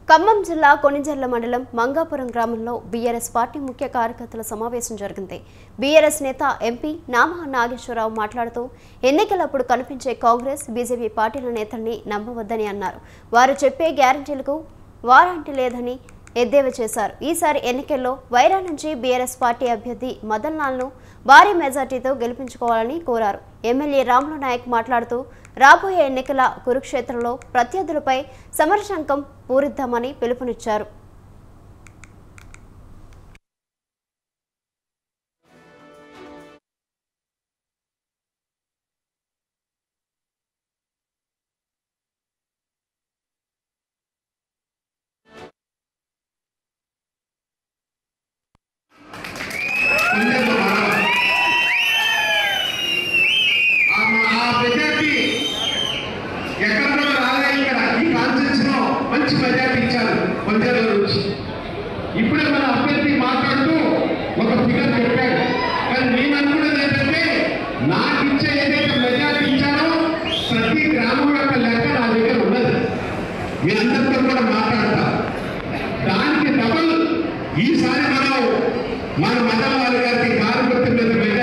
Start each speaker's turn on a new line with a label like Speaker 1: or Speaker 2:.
Speaker 1: ఖమ్మం జిల్లా కొణిజర్ల మండలం మంగాపురం గ్రామంలో బీఆర్ఎస్ పార్టీ ముఖ్య కార్యకర్తల సమావేశం జరిగింది బీఆర్ఎస్ నేత ఎంపీ నామా నాగేశ్వరరావు మాట్లాడుతూ ఎన్నికలప్పుడు కనిపించే కాంగ్రెస్ బీజేపీ పార్టీల నేతల్ని నమ్మవద్దని అన్నారు వారు చెప్పే గ్యారంటీలకు వారంటీ లేదని ఎద్దేవా చేశారు ఈసారి ఎన్నికల్లో వైరా నుంచి బీఆర్ఎస్ పార్టీ అభ్యర్థి మదన్ లాల్ను భారీ మెజార్టీతో గెలిపించుకోవాలని కోరారు ఎమ్మెల్యే రాములు నాయక్ మాట్లాడుతూ రాబోయే ఎన్నికల కురుక్షేత్రంలో ప్రత్యర్థులపై సమరశంకం పూరిద్దామని పిలుపునిచ్చారు
Speaker 2: ఉండేది మనం. ఆ మా- ఆ మెజార్టీ ఎక్కడో రాలే ఇక్కడ ఈ కాన్ఫరెన్స్ లో మంచి మెజార్టీ ఇచ్చారు పంజాబ్ నుంచి ఇప్పుడే మన అభ్యర్థి మాట్లాడుతూ ఒక ఫిగర్ చెప్పాడు కానీ నేను అనుకున్నది ఏంటంటే నాకు ఇచ్చే ఏదైతే మెజార్టీ ఇచ్చారో ప్రతి గ్రామం యొక్క లెక్క నా దగ్గర ఉన్నది మీ అందరితో కూడా మాట్లాడతా దానికి డబల్ ఈసారి మనం మన మండల వారి గారికి కారు గుర్తు మీద